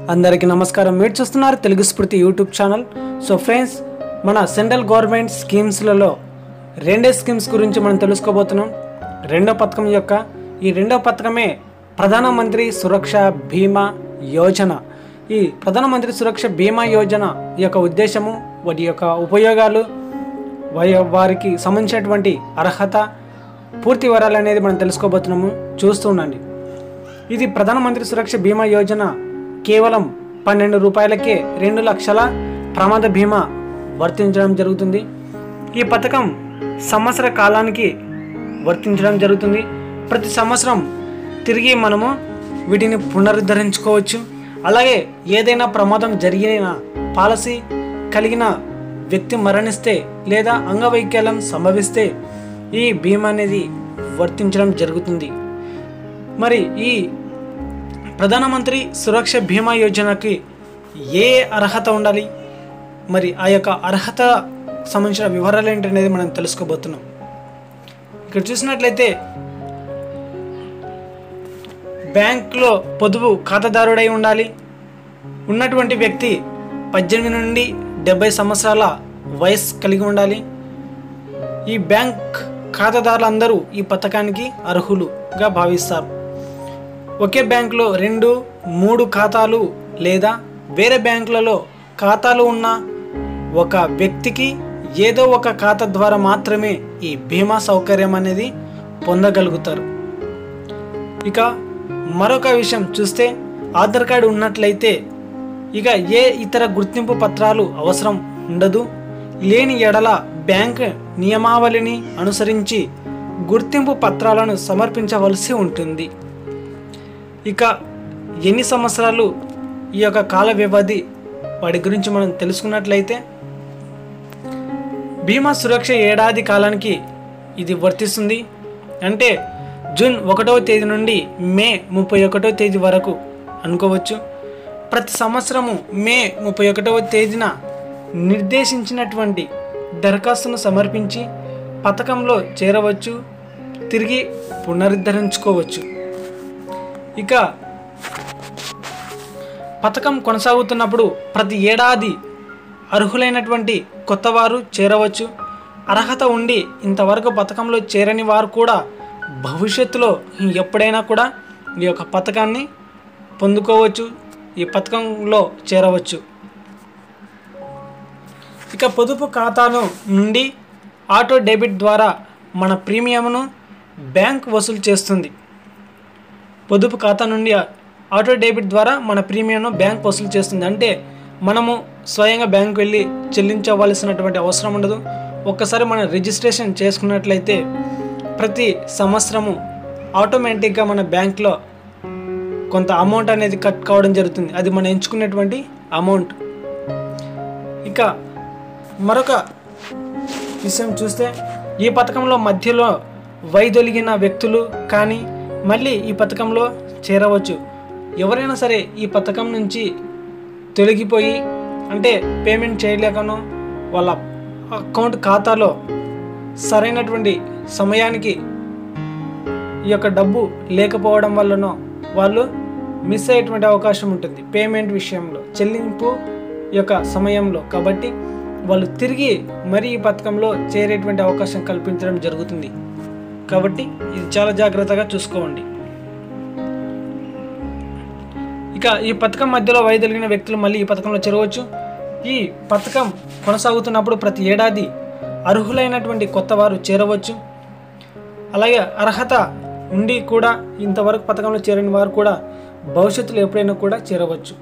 అందరికీ నమస్కారం మీరు చూస్తున్నారు Telugu Spoorthi YouTube channel so friends మన సెంట్రల్ గవర్నమెంట్ స్కీమ్స్లలో రెండే స్కీమ్స్ గురించి మనం తెలుసుకోబోతున్నాం రెండో పథకం యొక్క ఈ రెండో పథకమే ప్రధానమంత్రి సురక్ష బీమా యోజన ఈ ప్రధానమంత్రి సురక్ష బీమా యోజన యొక్క ఉద్దేశము వాటి యొక్క ఉపయోగాలు వయ- వారికి సంబంధించినటువంటి అర్హత పూర్తి వివరాలు అనేది మనం తెలుసుకోబోతున్నాము చూస్తూ ఉండండి ఇది ప్రధానమంత్రి సురక్ష బీమా యోజన కేవలం పన్నెండు రూపాయలకే రెండు లక్షల ప్రమాద బీమా వర్తించడం జరుగుతుంది ఈ పథకం సంవత్సర కాలానికి వర్తించడం జరుగుతుంది ప్రతి సంవత్సరం తిరిగి మనము వీటిని పునరుద్ధరించుకోవచ్చు అలాగే ఏదైనా ప్రమాదం జరిగిన పాలసీ కలిగిన వ్యక్తి మరణిస్తే లేదా అంగవైకల్యం సంభవిస్తే ఈ బీమా అనేది వర్తించడం జరుగుతుంది మరి ఈ ప్రధానమంత్రి సురక్ష బీమా యోజనకి ఏ అర్హత ఉండాలి మరి ఆ యొక్క అర్హత సంబంధించిన వివరాలు ఏంటనేది మనం తెలుసుకోబోతున్నాం ఇక్కడ చూసినట్లయితే బ్యాంక్లో పొదుపు ఖాతాదారుడై ఉండాలి ఉన్నటువంటి వ్యక్తి పద్దెనిమిది నుండి డెబ్బై సంవత్సరాల వయసు కలిగి ఉండాలి ఈ బ్యాంక్ ఖాతాదారులందరూ ఈ పథకానికి అర్హులుగా భావిస్తారు ఒకే బ్యాంకులో రెండు మూడు ఖాతాలు లేదా వేరే బ్యాంకులలో ఖాతాలు ఉన్న ఒక వ్యక్తికి ఏదో ఒక ఖాతా ద్వారా మాత్రమే ఈ బీమా సౌకర్యం అనేది పొందగలుగుతారు ఇక మరొక విషయం చూస్తే ఆధార్ కార్డు ఉన్నట్లయితే ఇక ఏ ఇతర గుర్తింపు పత్రాలు అవసరం ఉండదు లేని ఎడల బ్యాంక్ నియమావళిని అనుసరించి గుర్తింపు పత్రాలను సమర్పించవలసి ఉంటుంది ఇక ఎన్ని సంవత్సరాలు ఈ యొక్క కాల వ్యవధి వాటి గురించి మనం తెలుసుకున్నట్లయితే బీమా సురక్ష ఏడాది కాలానికి ఇది వర్తిస్తుంది అంటే జూన్ ఒకటవ తేదీ నుండి మే ముప్పై ఒకటవ తేదీ వరకు అనుకోవచ్చు ప్రతి సంవత్సరము మే ముప్పై ఒకటవ తేదీన నిర్దేశించినటువంటి దరఖాస్తును సమర్పించి పథకంలో చేరవచ్చు తిరిగి పునరుద్ధరించుకోవచ్చు ఇక పథకం కొనసాగుతున్నప్పుడు ప్రతి ఏడాది అర్హులైనటువంటి కొత్తవారు చేరవచ్చు అర్హత ఉండి ఇంతవరకు పథకంలో చేరని వారు కూడా భవిష్యత్తులో ఎప్పుడైనా కూడా ఈ యొక్క పథకాన్ని పొందుకోవచ్చు ఈ పథకంలో చేరవచ్చు ఇక పొదుపు ఖాతాను నుండి ఆటో డెబిట్ ద్వారా మన ప్రీమియంను బ్యాంక్ వసూలు చేస్తుంది పొదుపు ఖాతా నుండి ఆటో డెబిట్ ద్వారా మన ప్రీమియంను బ్యాంక్ వసూలు చేస్తుంది అంటే మనము స్వయంగా బ్యాంక్ వెళ్ళి చెల్లించవలసినటువంటి అవసరం ఉండదు ఒక్కసారి మనం రిజిస్ట్రేషన్ చేసుకున్నట్లయితే ప్రతి సంవత్సరము ఆటోమేటిక్గా మన బ్యాంక్లో కొంత అమౌంట్ అనేది కట్ కావడం జరుగుతుంది అది మనం ఎంచుకున్నటువంటి అమౌంట్ ఇక మరొక విషయం చూస్తే ఈ పథకంలో మధ్యలో వైదొలిగిన వ్యక్తులు కానీ మళ్ళీ ఈ పథకంలో చేరవచ్చు ఎవరైనా సరే ఈ పథకం నుంచి తొలగిపోయి అంటే పేమెంట్ చేయలేకనో వాళ్ళ అకౌంట్ ఖాతాలో సరైనటువంటి సమయానికి ఈ యొక్క డబ్బు లేకపోవడం వల్లనో వాళ్ళు మిస్ అయ్యేటువంటి అవకాశం ఉంటుంది పేమెంట్ విషయంలో చెల్లింపు యొక్క సమయంలో కాబట్టి వాళ్ళు తిరిగి మరి ఈ పథకంలో చేరేటువంటి అవకాశం కల్పించడం జరుగుతుంది కాబట్టి ఇది చాలా జాగ్రత్తగా చూసుకోండి ఇక ఈ పథకం మధ్యలో వైదొలిగిన వ్యక్తులు మళ్ళీ ఈ పథకంలో చేరవచ్చు ఈ పథకం కొనసాగుతున్నప్పుడు ప్రతి ఏడాది అర్హులైనటువంటి కొత్త వారు చేరవచ్చు అలాగే అర్హత ఉండి కూడా ఇంతవరకు పథకంలో చేరని వారు కూడా భవిష్యత్తులో ఎప్పుడైనా కూడా చేరవచ్చు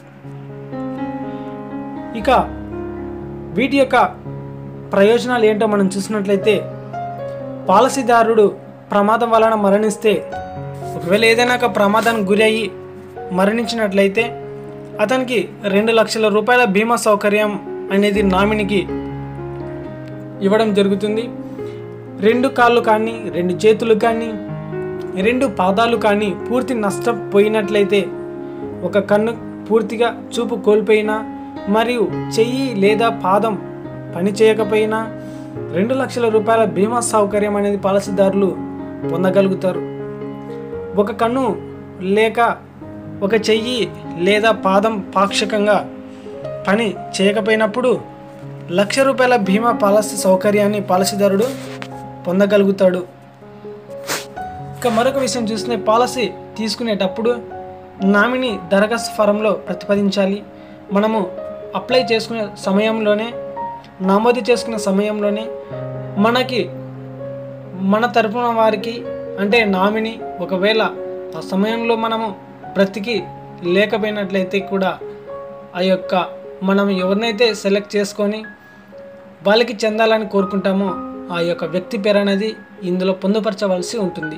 ఇక వీటి యొక్క ప్రయోజనాలు ఏంటో మనం చూసినట్లయితే పాలసీదారుడు ప్రమాదం వలన మరణిస్తే ఒకవేళ ఏదైనా ఒక ప్రమాదానికి గురి అయ్యి మరణించినట్లయితే అతనికి రెండు లక్షల రూపాయల బీమా సౌకర్యం అనేది నామినికి ఇవ్వడం జరుగుతుంది రెండు కాళ్ళు కానీ రెండు చేతులు కానీ రెండు పాదాలు కానీ పూర్తి నష్టపోయినట్లయితే ఒక కన్ను పూర్తిగా చూపు కోల్పోయినా మరియు చెయ్యి లేదా పాదం పని చేయకపోయినా రెండు లక్షల రూపాయల బీమా సౌకర్యం అనేది పాలసీదారులు పొందగలుగుతారు ఒక కన్ను లేక ఒక చెయ్యి లేదా పాదం పాక్షికంగా పని చేయకపోయినప్పుడు లక్ష రూపాయల బీమా పాలసీ సౌకర్యాన్ని పాలసీదారుడు పొందగలుగుతాడు ఇక మరొక విషయం చూస్తే పాలసీ తీసుకునేటప్పుడు నామినీ దరఖాస్తు ఫారంలో ప్రతిపాదించాలి మనము అప్లై చేసుకునే సమయంలోనే నమోదు చేసుకునే సమయంలోనే మనకి మన తరపున వారికి అంటే నామినీ ఒకవేళ ఆ సమయంలో మనము బ్రతికి లేకపోయినట్లయితే కూడా ఆ యొక్క మనం ఎవరినైతే సెలెక్ట్ చేసుకొని వాళ్ళకి చెందాలని కోరుకుంటామో ఆ యొక్క వ్యక్తి పేరు అనేది ఇందులో పొందుపరచవలసి ఉంటుంది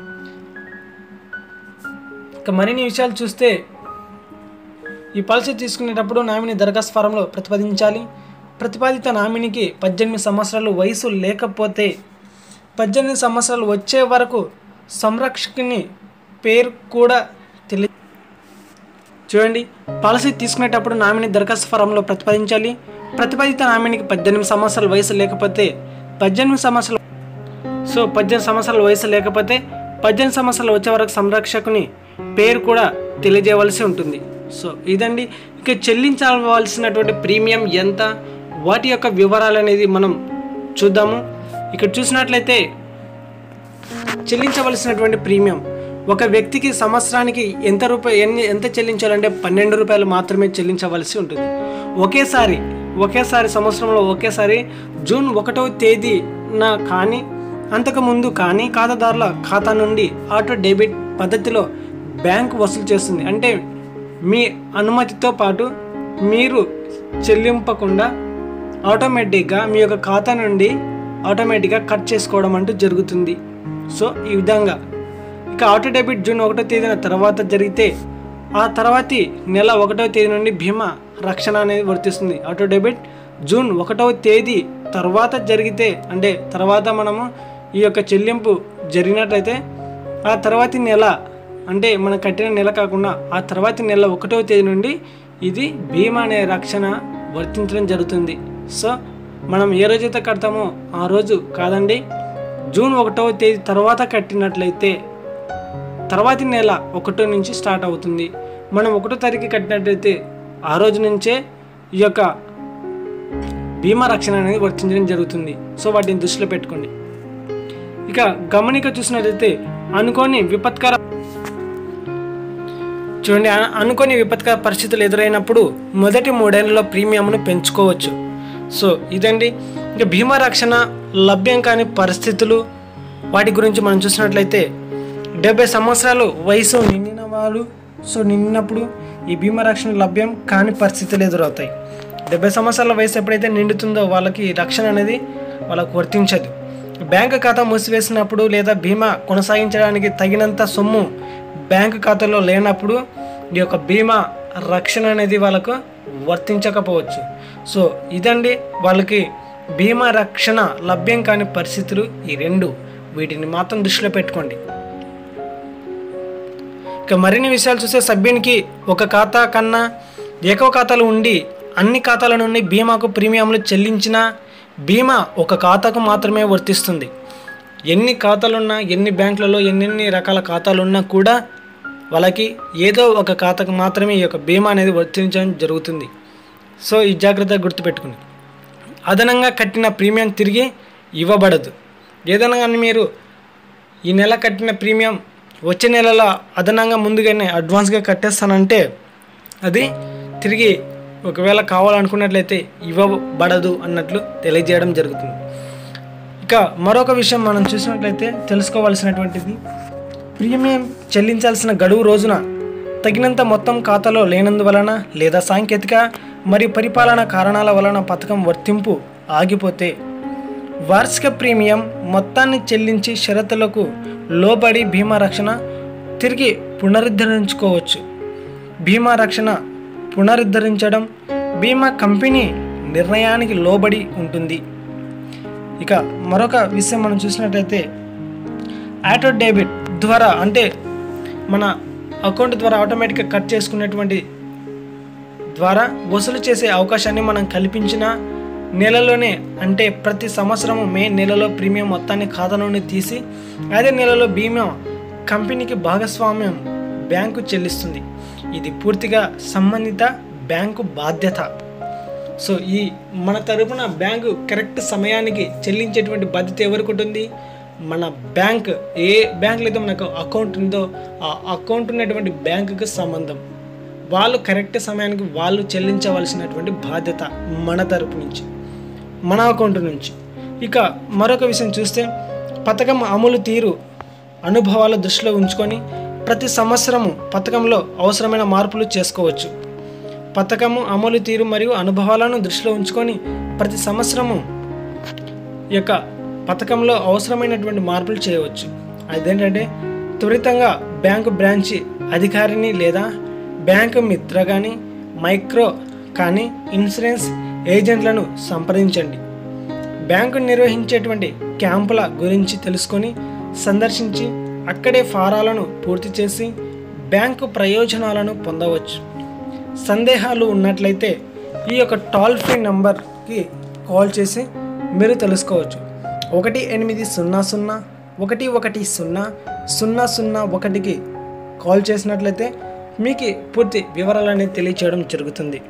ఇక మరిన్ని విషయాలు చూస్తే ఈ పాలసీ తీసుకునేటప్పుడు నామినీ దరఖాస్తు ఫారంలో ప్రతిపాదించాలి ప్రతిపాదిత నామినీకి పద్దెనిమిది సంవత్సరాలు వయసు లేకపోతే పద్దెనిమిది సంవత్సరాలు వచ్చే వరకు సంరక్షకుని పేరు కూడా తెలి చూడండి పాలసీ తీసుకునేటప్పుడు నామినీ దరఖాస్తు ఫారంలో ప్రతిపాదించాలి ప్రతిపాదిత నామినీకి పద్దెనిమిది సంవత్సరాల వయసు లేకపోతే పద్దెనిమిది సంవత్సరాలు సో పద్దెనిమిది సంవత్సరాల వయసు లేకపోతే పద్దెనిమిది సంవత్సరాలు వచ్చే వరకు సంరక్షకుని పేరు కూడా తెలియజేయవలసి ఉంటుంది సో ఇదండి ఇక చెల్లించవలసినటువంటి ప్రీమియం ఎంత వాటి యొక్క వివరాలు అనేది మనం చూద్దాము ఇక్కడ చూసినట్లయితే చెల్లించవలసినటువంటి ప్రీమియం ఒక వ్యక్తికి సంవత్సరానికి ఎంత రూపాయ ఎన్ని ఎంత చెల్లించాలంటే పన్నెండు రూపాయలు మాత్రమే చెల్లించవలసి ఉంటుంది ఒకేసారి ఒకేసారి సంవత్సరంలో ఒకేసారి జూన్ ఒకటవ తేదీన కానీ అంతకుముందు కానీ ఖాతాదారుల ఖాతా నుండి ఆటో డెబిట్ పద్ధతిలో బ్యాంక్ వసూలు చేస్తుంది అంటే మీ అనుమతితో పాటు మీరు చెల్లింపకుండా ఆటోమేటిక్గా మీ యొక్క ఖాతా నుండి ఆటోమేటిక్గా కట్ చేసుకోవడం అంటూ జరుగుతుంది సో ఈ విధంగా ఇక ఆటో డెబిట్ జూన్ ఒకటో తేదీన తర్వాత జరిగితే ఆ తర్వాతి నెల ఒకటో తేదీ నుండి బీమా రక్షణ అనేది వర్తిస్తుంది ఆటో డెబిట్ జూన్ ఒకటవ తేదీ తర్వాత జరిగితే అంటే తర్వాత మనము ఈ యొక్క చెల్లింపు జరిగినట్లయితే ఆ తర్వాతి నెల అంటే మనం కట్టిన నెల కాకుండా ఆ తర్వాతి నెల ఒకటవ తేదీ నుండి ఇది బీమా అనే రక్షణ వర్తించడం జరుగుతుంది సో మనం ఏ రోజైతే కడతామో ఆ రోజు కాదండి జూన్ ఒకటవ తేదీ తర్వాత కట్టినట్లయితే తర్వాతి నెల ఒకటో నుంచి స్టార్ట్ అవుతుంది మనం ఒకటో తారీఖు కట్టినట్లయితే ఆ రోజు నుంచే ఈ యొక్క బీమా రక్షణ అనేది వర్తించడం జరుగుతుంది సో వాటిని దృష్టిలో పెట్టుకోండి ఇక గమనిక చూసినట్లయితే అనుకోని విపత్కర చూడండి అ- అనుకోని విపత్కర పరిస్థితులు ఎదురైనప్పుడు మొదటి మూడేళ్లలో ప్రీమియంను పెంచుకోవచ్చు సో ఇదండి ఇక బీమా రక్షణ లభ్యం కాని పరిస్థితులు వాటి గురించి మనం చూసినట్లయితే డెబ్బై సంవత్సరాలు వయసు నిండిన వాళ్ళు సో నిండినప్పుడు ఈ బీమా రక్షణ లభ్యం కాని పరిస్థితులు ఎదురవుతాయి డెబ్బై సంవత్సరాల వయసు ఎప్పుడైతే నిండుతుందో వాళ్ళకి రక్షణ అనేది వాళ్ళకు వర్తించదు బ్యాంకు ఖాతా మూసివేసినప్పుడు లేదా బీమా కొనసాగించడానికి తగినంత సొమ్ము బ్యాంకు ఖాతాలో లేనప్పుడు ఈ యొక్క బీమా రక్షణ అనేది వాళ్ళకు వర్తించకపోవచ్చు సో ఇదండి వాళ్ళకి బీమా రక్షణ లభ్యం కాని పరిస్థితులు ఈ రెండు వీటిని మాత్రం దృష్టిలో పెట్టుకోండి ఇక మరిన్ని విషయాలు చూస్తే సభ్యునికి ఒక ఖాతా కన్నా ఎక్కువ ఖాతాలు ఉండి అన్ని ఖాతాల నుండి బీమాకు ప్రీమియంలు చెల్లించిన బీమా ఒక ఖాతాకు మాత్రమే వర్తిస్తుంది ఎన్ని ఖాతాలున్నా ఎన్ని బ్యాంకులలో ఎన్నెన్ని రకాల ఖాతాలు ఉన్నా కూడా వాళ్ళకి ఏదో ఒక ఖాతాకు మాత్రమే ఈ యొక్క బీమా అనేది వర్తించడం జరుగుతుంది సో ఈ జాగ్రత్తగా గుర్తుపెట్టుకుని అదనంగా కట్టిన ప్రీమియం తిరిగి ఇవ్వబడదు ఏదైనా కానీ మీరు ఈ నెల కట్టిన ప్రీమియం వచ్చే నెలలో అదనంగా ముందుగానే అడ్వాన్స్గా కట్టేస్తానంటే అది తిరిగి ఒకవేళ కావాలనుకున్నట్లయితే ఇవ్వబడదు అన్నట్లు తెలియజేయడం జరుగుతుంది ఇక మరొక విషయం మనం చూసినట్లయితే తెలుసుకోవాల్సినటువంటిది ప్రీమియం చెల్లించాల్సిన గడువు రోజున తగినంత మొత్తం ఖాతాలో లేనందువలన లేదా సాంకేతిక మరియు పరిపాలన కారణాల వలన పథకం వర్తింపు ఆగిపోతే వార్షిక ప్రీమియం మొత్తాన్ని చెల్లించి షరతులకు లోబడి బీమా రక్షణ తిరిగి పునరుద్ధరించుకోవచ్చు బీమా రక్షణ పునరుద్ధరించడం బీమా కంపెనీ నిర్ణయానికి లోబడి ఉంటుంది ఇక మరొక విషయం మనం చూసినట్లయితే ఆటో డెబిట్ ద్వారా అంటే మన అకౌంట్ ద్వారా ఆటోమేటిక్గా కట్ చేసుకునేటువంటి ద్వారా వసూలు చేసే అవకాశాన్ని మనం కల్పించిన నెలలోనే అంటే ప్రతి సంవత్సరము మే నెలలో ప్రీమియం మొత్తాన్ని ఖాతా నుండి తీసి అదే నెలలో బీమా కంపెనీకి భాగస్వామ్యం బ్యాంకు చెల్లిస్తుంది ఇది పూర్తిగా సంబంధిత బ్యాంకు బాధ్యత సో ఈ మన తరపున బ్యాంకు కరెక్ట్ సమయానికి చెల్లించేటువంటి బాధ్యత ఎవరికి ఉంటుంది మన బ్యాంక్ ఏ బ్యాంకులో అయితే మనకు అకౌంట్ ఉందో ఆ అకౌంట్ ఉన్నటువంటి బ్యాంకుకి సంబంధం వాళ్ళు కరెక్ట్ సమయానికి వాళ్ళు చెల్లించవలసినటువంటి బాధ్యత మన తరపు నుంచి మన అకౌంట్ నుంచి ఇక మరొక విషయం చూస్తే పథకం అమలు తీరు అనుభవాల దృష్టిలో ఉంచుకొని ప్రతి సంవత్సరము పథకంలో అవసరమైన మార్పులు చేసుకోవచ్చు పథకము అమలు తీరు మరియు అనుభవాలను దృష్టిలో ఉంచుకొని ప్రతి సంవత్సరము ఈ యొక్క పథకంలో అవసరమైనటువంటి మార్పులు చేయవచ్చు అదేంటంటే త్వరితంగా బ్యాంకు బ్రాంచి అధికారిని లేదా బ్యాంకు మిత్ర కానీ మైక్రో కానీ ఇన్సూరెన్స్ ఏజెంట్లను సంప్రదించండి బ్యాంకు నిర్వహించేటువంటి క్యాంపుల గురించి తెలుసుకొని సందర్శించి అక్కడే ఫారాలను పూర్తి చేసి బ్యాంకు ప్రయోజనాలను పొందవచ్చు సందేహాలు ఉన్నట్లయితే ఈ యొక్క టోల్ ఫ్రీ నంబర్కి కాల్ చేసి మీరు తెలుసుకోవచ్చు ఒకటి ఎనిమిది సున్నా సున్నా ఒకటి ఒకటి సున్నా సున్నా సున్నా ఒకటికి కాల్ చేసినట్లయితే మీకు పూర్తి వివరాలు అనేది తెలియచేయడం జరుగుతుంది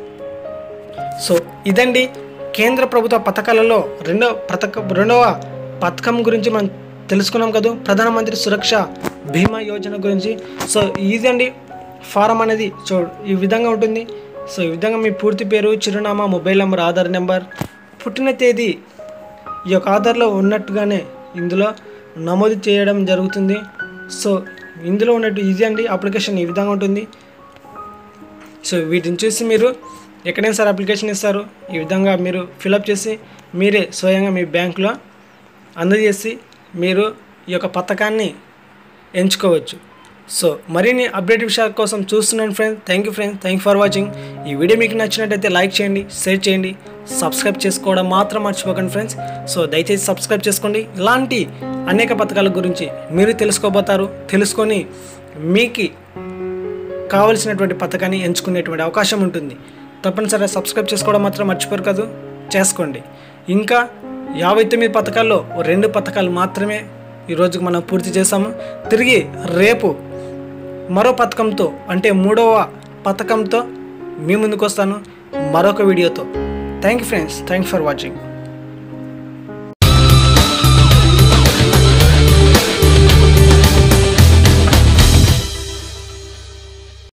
సో ఇదండి కేంద్ర ప్రభుత్వ పథకాలలో రెండవ పథక రెండవ పథకం గురించి మనం తెలుసుకున్నాం కదా ప్రధానమంత్రి సురక్ష బీమా యోజన గురించి సో ఇదండి ఫారం అనేది చూ ఈ విధంగా ఉంటుంది సో ఈ విధంగా మీ పూర్తి పేరు చిరునామా మొబైల్ నెంబర్ ఆధార్ నెంబర్ పుట్టిన తేదీ ఈ యొక్క ఆధార్లో ఉన్నట్టుగానే ఇందులో నమోదు చేయడం జరుగుతుంది సో ఇందులో ఉన్నట్టు ఈజీ అండి అప్లికేషన్ ఈ విధంగా ఉంటుంది సో వీటిని చూసి మీరు ఎక్కడైనా సరే అప్లికేషన్ ఇస్తారు ఈ విధంగా మీరు ఫిలప్ చేసి మీరే స్వయంగా మీ బ్యాంకులో అందజేసి మీరు ఈ యొక్క పథకాన్ని ఎంచుకోవచ్చు సో మరిన్ని అప్డేట్ విషయాల కోసం చూస్తున్నాను friends thank you friends thank for watching ఈ వీడియో మీకు నచ్చినట్టయితే లైక్ చేయండి షేర్ చేయండి సబ్స్క్రైబ్ చేసుకోవడం మాత్రం మర్చిపోకండి ఫ్రెండ్స్ సో దయచేసి సబ్స్క్రైబ్ చేసుకోండి ఇలాంటి అనేక పథకాల గురించి మీరు తెలుసుకోబోతారు తెలుసుకొని మీకు కావలసినటువంటి పథకాన్ని ఎంచుకునేటువంటి అవకాశం ఉంటుంది తప్పనిసరిగా సబ్స్క్రైబ్ చేసుకోవడం మాత్రం మర్చిపోరు కదా చేసుకోండి ఇంకా యాభై తొమ్మిది పథకాల్లో రెండు పథకాలు మాత్రమే ఈ రోజుకి మనం పూర్తి చేసాము తిరిగి రేపు మరో పథకంతో అంటే మూడవ పథకంతో మీ ముందుకు వస్తాను మరొక వీడియోతో thank you friends thank for watching